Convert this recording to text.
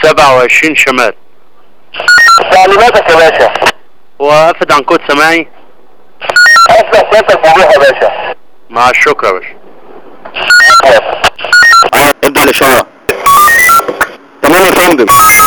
27 شمال تعليماتك يا باشا وافد عن كود سماعي اسمع سيادتك وضوح يا باشا مع الشكر يا باشا ابدأ الإشارة تمام يا فندم